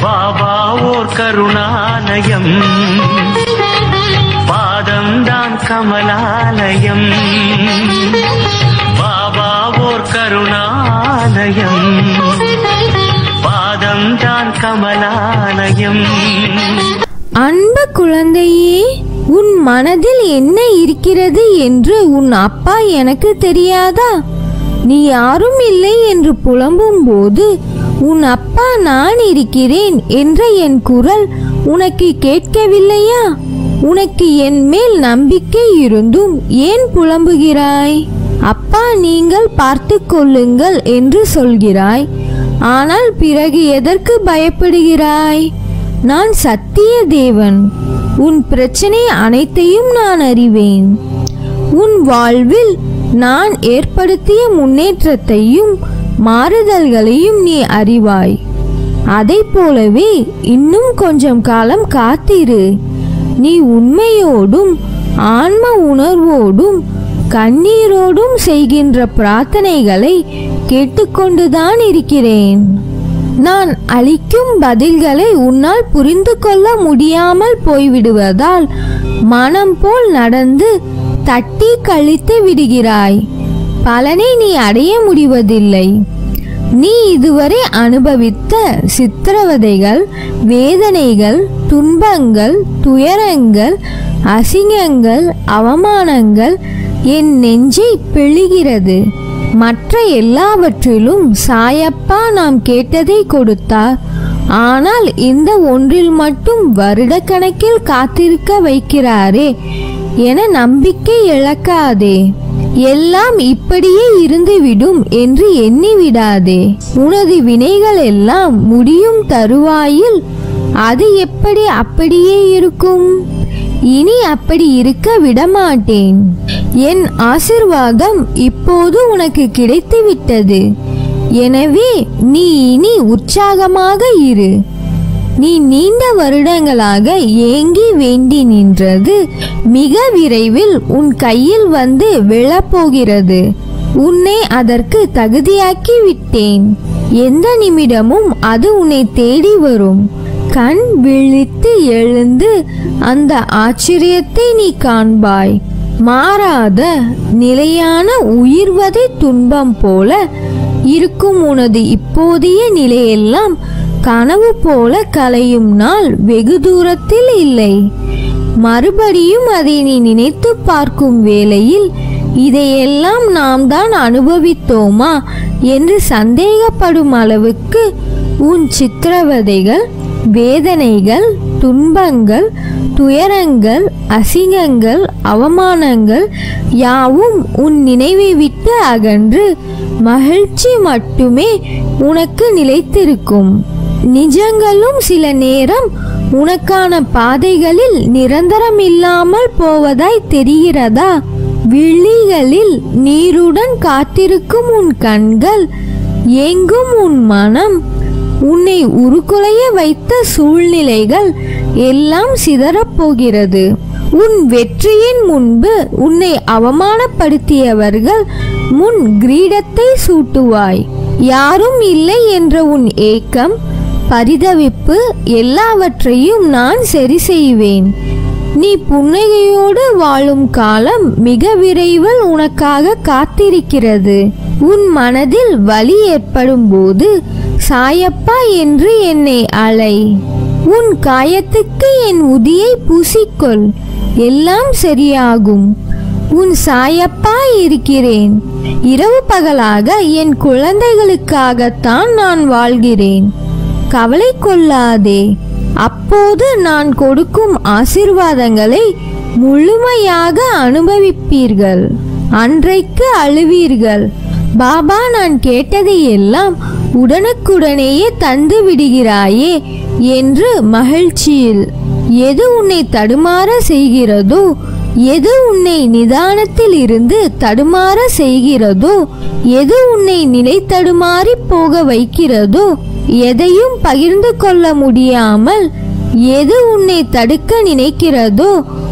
பாபா ஓர் கருணாலயம் பாதம்தான் கமலாலயம் பாபா ஓர் கருணாலயம் பாதம்தான் கமலாலயம் அன்பு குழந்தையே உன் மனதில் என்ன இருக்கிறது என்று உன் அப்பா எனக்கு தெரியாதா நீ யாரும் இல்லை என்று புலம்பும் போது உன் அப்பா நான் இருக்கிறேன் என்ற என் குரல் உனக்கு கேட்கவில்லையா உனக்கு என் மேல் நம்பிக்கை இருந்தும் ஏன் புலம்புகிறாய் அப்பா நீங்கள் பார்த்து கொள்ளுங்கள் என்று சொல்கிறாய் ஆனால் பிறகு எதற்கு பயப்படுகிறாய் நான் சத்திய தேவன் உன் பிரச்சனை அனைத்தையும் நான் அறிவேன் உன் வாழ்வில் நான் ஏற்படுத்திய முன்னேற்றத்தையும் மாறுதல்களையும் நீ அறிவாய் அதைப் போலவே இன்னும் கொஞ்சம் காலம் காத்திரு நீ உண்மையோடும் ஆன்ம உணர்வோடும் கண்ணீரோடும் செய்கின்ற பிரார்த்தனைகளை கேட்டுக்கொண்டுதான் இருக்கிறேன் நான் அளிக்கும் பதில்களை உன்னால் புரிந்து கொள்ள முடியாமல் போய்விடுவதால் மனம் போல் நடந்து தட்டி கழித்து விடுகிறாய் பலனை நீ அடைய முடிவதில்லை நீ இதுவரை அனுபவித்த சித்திரவதைகள் வேதனைகள் துன்பங்கள் துயரங்கள் அசிங்கங்கள் அவமானங்கள் என் நெஞ்சை பிழிகிறது மற்ற எல்லாவற்றிலும் சாயப்பா நாம் கேட்டதை கொடுத்தார் ஆனால் இந்த ஒன்றில் மட்டும் வருடக்கணக்கில் காத்திருக்க வைக்கிறாரே என நம்பிக்கை இழக்காதே எல்லாம் இப்படியே இருந்துவிடும் என்று எண்ணி விடாதே உனது வினைகள் எல்லாம் முடியும் தருவாயில் அது எப்படி அப்படியே இருக்கும் இனி அப்படி இருக்க விடமாட்டேன் என் ஆசிர்வாதம் இப்போது உனக்கு கிடைத்து விட்டது எனவே நீ இனி உற்சாகமாக இரு நீ நீண்ட வருடங்களாக ஏங்கி வேண்டி நின்றது மிக விரைவில் உன் கையில் வந்து விழப்போகிறது உன்னை அதற்கு தகுதியாக்கி விட்டேன் எந்த நிமிடமும் அது உன்னை தேடி வரும் கண் விழித்து எழுந்து அந்த ஆச்சரியத்தை நீ காண்பாய் மாறாத நிலையான உயிர்வதை துன்பம் போல இருக்கும் உனது இப்போதைய நிலையெல்லாம் கனவு போல கலையும் நாள் வெகு தூரத்தில் இல்லை மறுபடியும் அதை நீ நினைத்து பார்க்கும் வேளையில் இதையெல்லாம் நாம் தான் அனுபவித்தோமா என்று சந்தேகப்படும் அளவுக்கு உன் சித்திரவதைகள் வேதனைகள் துன்பங்கள் துயரங்கள் அசிங்கங்கள் அவமானங்கள் யாவும் உன் நினைவை விட்டு அகன்று மகிழ்ச்சி மட்டுமே உனக்கு நிலைத்திருக்கும் நிஜங்களும் சில நேரம் உனக்கான பாதைகளில் நிரந்தரம் இல்லாமல் போவதாய் தெரிகிறதா விழிகளில் நீருடன் காத்திருக்கும் உன் கண்கள் எங்கும் உன் மனம் உன்னை உருக்குலைய வைத்த சூழ்நிலைகள் எல்லாம் சிதறப்போகிறது உன் வெற்றியின் முன்பு உன்னை அவமானப்படுத்தியவர்கள் முன் கிரீடத்தை சூட்டுவாய் யாரும் இல்லை என்ற உன் ஏக்கம் பரிதவிப்பு எல்லாவற்றையும் நான் சரி செய்வேன் நீ புன்னகையோடு வாழும் காலம் மிக விரைவில் உனக்காக காத்திருக்கிறது உன் மனதில் வலி ஏற்படும் போது சாயப்பா என்று என்னை அலை உன் காயத்துக்கு என் உதியை பூசிக்கொள் எல்லாம் சரியாகும் உன் சாயப்பா இருக்கிறேன் இரவு பகலாக என் குழந்தைகளுக்காகத்தான் நான் வாழ்கிறேன் கவலை கொள்ளாதே அப்போது நான் கொடுக்கும் ஆசிர்வாதங்களை முழுமையாக அனுபவிப்பீர்கள் அன்றைக்கு அழுவீர்கள் பாபா நான் கேட்டதை எல்லாம் உடனுக்குடனேயே தந்து விடுகிறாயே என்று மகிழ்ச்சியில் எது உன்னை தடுமாற செய்கிறதோ எது உன்னை நிதானத்தில் இருந்து தடுமாற செய்கிறதோ எது உன்னை நிலை தடுமாறி போக வைக்கிறதோ எதையும் பகிர்ந்து கொள்ள முடியாமல் எது உன்னை தடுக்க நினைக்கிறதோ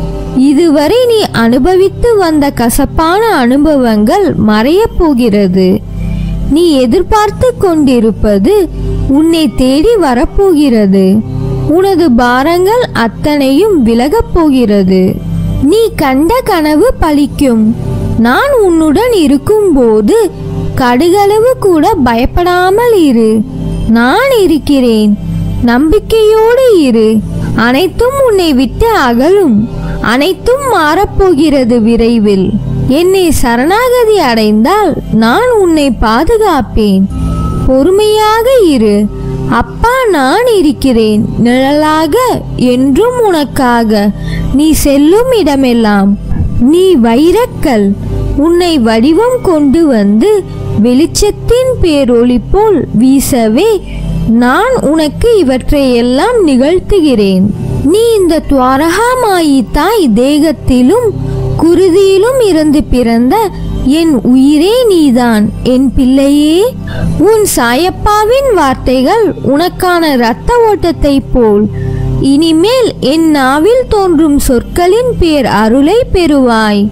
இதுவரை நீ அனுபவித்து வந்த கசப்பான அனுபவங்கள் மறையப் போகிறது நீ எதிர்பார்த்து கொண்டிருப்பது உன்னை தேடி வரப்போகிறது உனது பாரங்கள் அத்தனையும் விலகப் போகிறது நீ கண்ட கனவு பலிக்கும் நான் உன்னுடன் இருக்கும்போது கடுகளவு கூட பயப்படாமல் இரு நான் இருக்கிறேன் நம்பிக்கையோடு இரு அனைத்தும் உன்னை விட்டு அகலும் அனைத்தும் மாறப்போகிறது விரைவில் என்னை சரணாகதி அடைந்தால் நான் உன்னை பாதுகாப்பேன் பொறுமையாக இரு அப்பா நான் இருக்கிறேன் நிழலாக என்றும் உனக்காக நீ செல்லும் இடமெல்லாம் நீ வைரக்கல் உன்னை வடிவம் கொண்டு வந்து வெளிச்சத்தின் பேரொளி போல் வீசவே நான் உனக்கு இவற்றையெல்லாம் நிகழ்த்துகிறேன் நீ இந்த துவாரகாமாயி தாய் தேகத்திலும் குருதியிலும் இருந்து பிறந்த என் உயிரே நீதான் என் பிள்ளையே உன் சாயப்பாவின் வார்த்தைகள் உனக்கான இரத்த ஓட்டத்தை போல் இனிமேல் என் நாவில் தோன்றும் சொற்களின் பேர் அருளை பெறுவாய்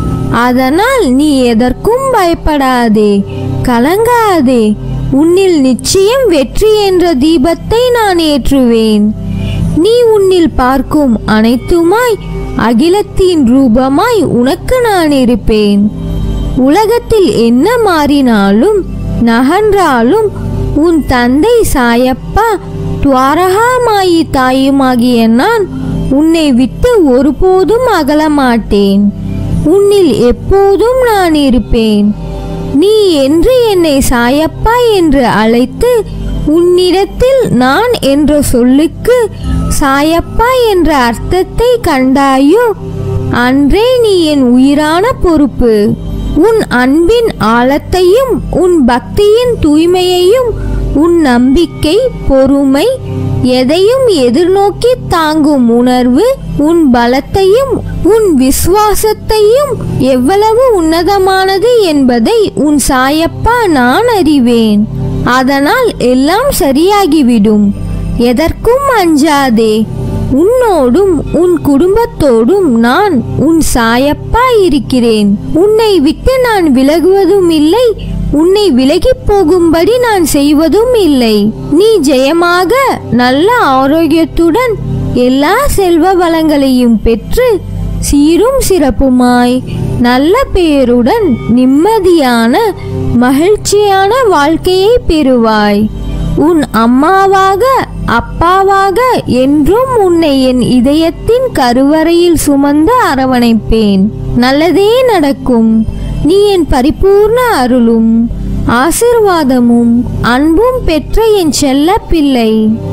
அதனால் நீ எதற்கும் பயப்படாதே கலங்காதே உன்னில் நிச்சயம் வெற்றி என்ற தீபத்தை நான் ஏற்றுவேன் நீ உன்னில் பார்க்கும் அனைத்துமாய் அகிலத்தின் ரூபமாய் உனக்கு நான் இருப்பேன் உலகத்தில் என்ன மாறினாலும் நகன்றாலும் உன் தந்தை சாயப்பா துவாரகாமாயி தாயுமாகிய நான் உன்னை விட்டு ஒருபோதும் அகலமாட்டேன் உன்னில் எப்போதும் நான் இருப்பேன் நீ என்று என்னை சாயப்பா என்று அழைத்து உன்னிடத்தில் நான் என்ற சொல்லுக்கு சாயப்பா என்ற அர்த்தத்தை கண்டாயோ அன்றே நீ என் உயிரான பொறுப்பு உன் அன்பின் ஆழத்தையும் உன் பக்தியின் தூய்மையையும் உன் நம்பிக்கை பொறுமை எதையும் எதிர்நோக்கி தாங்கும் உணர்வு உன் பலத்தையும் உன் விசுவாசத்தையும் எவ்வளவு உன்னதமானது என்பதை உன் சாயப்பா நான் அறிவேன் அதனால் எல்லாம் சரியாகிவிடும் எதற்கும் அஞ்சாதே உன்னோடும் உன் குடும்பத்தோடும் நான் உன் சாயப்பா இருக்கிறேன் உன்னை விட்டு நான் விலகுவதும் இல்லை உன்னை விலகிப் போகும்படி நான் செய்வதும் இல்லை நீ ஜெயமாக நல்ல ஆரோக்கியத்துடன் எல்லா செல்வ வளங்களையும் பெற்று சீரும் சிறப்புமாய் நல்ல பெயருடன் நிம்மதியான மகிழ்ச்சியான வாழ்க்கையை பெறுவாய் உன் அம்மாவாக அப்பாவாக என்றும் உன்னை என் இதயத்தின் கருவறையில் சுமந்து அரவணைப்பேன் நல்லதே நடக்கும் நீ என் பரிபூர்ண அருளும் ஆசிர்வாதமும் அன்பும் பெற்ற என் செல்ல பிள்ளை